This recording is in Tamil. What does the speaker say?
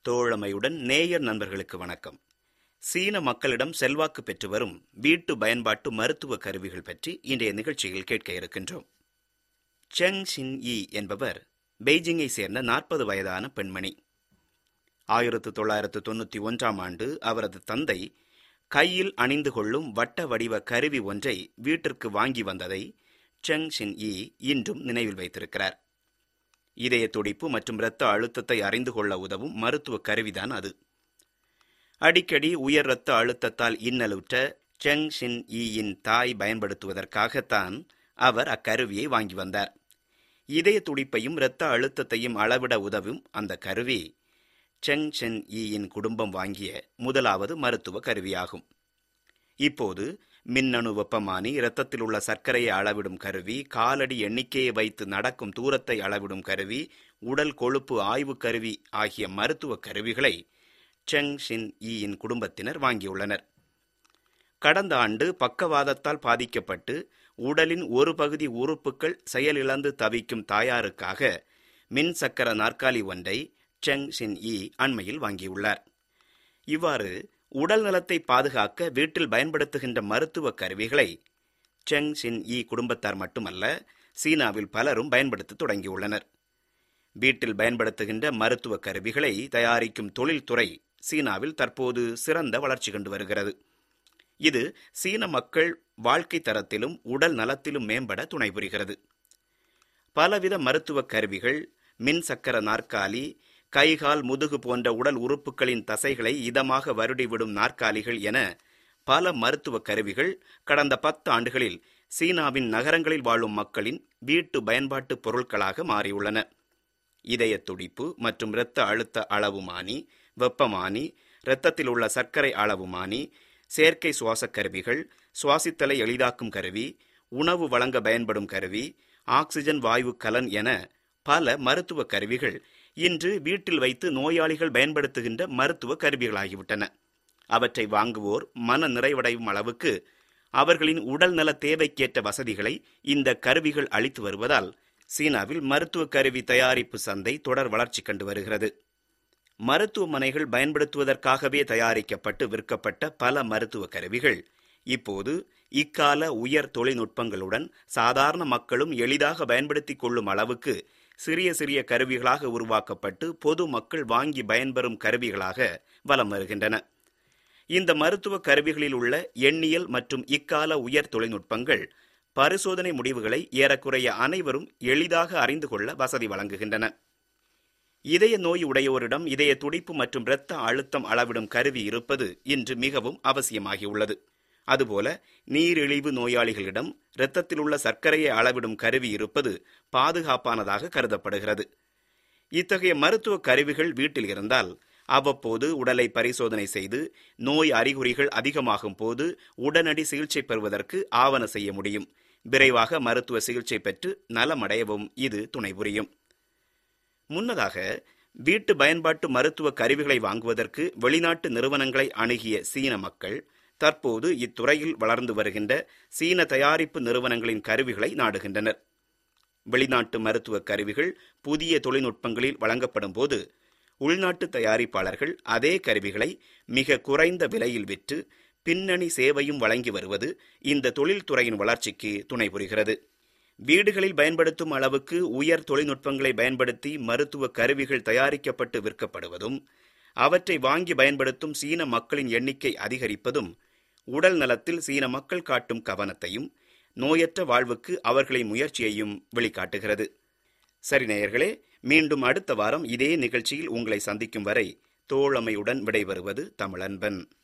தோழமையுடன் நேயர் நண்பர்களுக்கு வணக்கம் சீன மக்களிடம் செல்வாக்கு பெற்று வரும் வீட்டு பயன்பாட்டு மருத்துவ கருவிகள் பற்றி இன்றைய நிகழ்ச்சியில் கேட்க இருக்கின்றோம் செங் ஷின் யி என்பவர் பெய்ஜிங்கை சேர்ந்த நாற்பது வயதான பெண்மணி ஆயிரத்து தொள்ளாயிரத்து தொண்ணூற்றி ஒன்றாம் ஆண்டு அவரது தந்தை கையில் அணிந்து கொள்ளும் வட்ட வடிவ கருவி ஒன்றை வீட்டிற்கு வாங்கி வந்ததை செங் ஷின் யி இன்றும் நினைவில் வைத்திருக்கிறார் இதய துடிப்பு மற்றும் இரத்த அழுத்தத்தை அறிந்து கொள்ள உதவும் மருத்துவ கருவிதான் அது அடிக்கடி உயர் இரத்த அழுத்தத்தால் இன்னலுற்ற செங் ஷின் யியின் தாய் பயன்படுத்துவதற்காகத்தான் அவர் அக்கருவியை வாங்கி வந்தார் இதய துடிப்பையும் இரத்த அழுத்தத்தையும் அளவிட உதவும் அந்த கருவி செங் ஷென் யியின் குடும்பம் வாங்கிய முதலாவது மருத்துவ கருவியாகும் இப்போது மின்னணு வெப்பமானி இரத்தத்தில் உள்ள சர்க்கரையை அளவிடும் கருவி காலடி எண்ணிக்கையை வைத்து நடக்கும் தூரத்தை அளவிடும் கருவி உடல் கொழுப்பு ஆய்வு கருவி ஆகிய மருத்துவ கருவிகளை செங் ஷின் யியின் குடும்பத்தினர் வாங்கியுள்ளனர் கடந்த ஆண்டு பக்கவாதத்தால் பாதிக்கப்பட்டு உடலின் ஒரு பகுதி உறுப்புகள் செயலிழந்து தவிக்கும் தாயாருக்காக மின் சக்கர நாற்காலி ஒன்றை செங் ஷின் யி அண்மையில் வாங்கியுள்ளார் இவ்வாறு உடல் நலத்தை பாதுகாக்க வீட்டில் பயன்படுத்துகின்ற மருத்துவ கருவிகளை செங் ஷின் யி குடும்பத்தார் மட்டுமல்ல சீனாவில் பலரும் பயன்படுத்த தொடங்கியுள்ளனர் வீட்டில் பயன்படுத்துகின்ற மருத்துவ கருவிகளை தயாரிக்கும் தொழில்துறை சீனாவில் தற்போது சிறந்த வளர்ச்சி கண்டு வருகிறது இது சீன மக்கள் வாழ்க்கை தரத்திலும் உடல் நலத்திலும் மேம்பட துணை புரிகிறது பலவித மருத்துவ கருவிகள் மின் சக்கர நாற்காலி கைகால் முதுகு போன்ற உடல் உறுப்புகளின் தசைகளை இதமாக வருடிவிடும் நாற்காலிகள் என பல மருத்துவ கருவிகள் கடந்த பத்து ஆண்டுகளில் சீனாவின் நகரங்களில் வாழும் மக்களின் வீட்டு பயன்பாட்டு பொருட்களாக மாறியுள்ளன இதய துடிப்பு மற்றும் இரத்த அழுத்த அளவுமானி வெப்பமானி இரத்தத்தில் உள்ள சர்க்கரை அளவுமானி செயற்கை சுவாச கருவிகள் சுவாசித்தலை எளிதாக்கும் கருவி உணவு வழங்க பயன்படும் கருவி ஆக்சிஜன் வாயு கலன் என பல மருத்துவ கருவிகள் இன்று வீட்டில் வைத்து நோயாளிகள் பயன்படுத்துகின்ற மருத்துவ கருவிகளாகிவிட்டன அவற்றை வாங்குவோர் மன நிறைவடையும் அளவுக்கு அவர்களின் உடல் நல தேவைக்கேற்ற வசதிகளை இந்த கருவிகள் அளித்து வருவதால் சீனாவில் மருத்துவ கருவி தயாரிப்பு சந்தை தொடர் வளர்ச்சி கண்டு வருகிறது மருத்துவமனைகள் பயன்படுத்துவதற்காகவே தயாரிக்கப்பட்டு விற்கப்பட்ட பல மருத்துவ கருவிகள் இப்போது இக்கால உயர் தொழில்நுட்பங்களுடன் சாதாரண மக்களும் எளிதாக பயன்படுத்திக் கொள்ளும் அளவுக்கு சிறிய சிறிய கருவிகளாக உருவாக்கப்பட்டு பொது மக்கள் வாங்கி பயன்பெறும் கருவிகளாக வலம் வருகின்றன இந்த மருத்துவ கருவிகளில் உள்ள எண்ணியல் மற்றும் இக்கால உயர் தொழில்நுட்பங்கள் பரிசோதனை முடிவுகளை ஏறக்குறைய அனைவரும் எளிதாக அறிந்து கொள்ள வசதி வழங்குகின்றன இதய நோய் உடையோரிடம் இதய துடிப்பு மற்றும் இரத்த அழுத்தம் அளவிடும் கருவி இருப்பது இன்று மிகவும் அவசியமாகியுள்ளது அதுபோல நீரிழிவு நோயாளிகளிடம் இரத்தத்தில் உள்ள சர்க்கரையை அளவிடும் கருவி இருப்பது பாதுகாப்பானதாக கருதப்படுகிறது இத்தகைய மருத்துவ கருவிகள் வீட்டில் இருந்தால் அவ்வப்போது உடலை பரிசோதனை செய்து நோய் அறிகுறிகள் அதிகமாகும் போது உடனடி சிகிச்சை பெறுவதற்கு ஆவண செய்ய முடியும் விரைவாக மருத்துவ சிகிச்சை பெற்று நலமடையவும் இது துணை புரியும் முன்னதாக வீட்டு பயன்பாட்டு மருத்துவ கருவிகளை வாங்குவதற்கு வெளிநாட்டு நிறுவனங்களை அணுகிய சீன மக்கள் தற்போது இத்துறையில் வளர்ந்து வருகின்ற சீன தயாரிப்பு நிறுவனங்களின் கருவிகளை நாடுகின்றனர் வெளிநாட்டு மருத்துவ கருவிகள் புதிய தொழில்நுட்பங்களில் வழங்கப்படும் போது உள்நாட்டு தயாரிப்பாளர்கள் அதே கருவிகளை மிக குறைந்த விலையில் விற்று பின்னணி சேவையும் வழங்கி வருவது இந்த தொழில்துறையின் வளர்ச்சிக்கு துணை புரிகிறது வீடுகளில் பயன்படுத்தும் அளவுக்கு உயர் தொழில்நுட்பங்களை பயன்படுத்தி மருத்துவ கருவிகள் தயாரிக்கப்பட்டு விற்கப்படுவதும் அவற்றை வாங்கி பயன்படுத்தும் சீன மக்களின் எண்ணிக்கை அதிகரிப்பதும் உடல் நலத்தில் சீன மக்கள் காட்டும் கவனத்தையும் நோயற்ற வாழ்வுக்கு அவர்களின் முயற்சியையும் வெளிக்காட்டுகிறது சரி நேயர்களே மீண்டும் அடுத்த வாரம் இதே நிகழ்ச்சியில் உங்களை சந்திக்கும் வரை தோழமையுடன் விடைபெறுவது தமிழன்பன்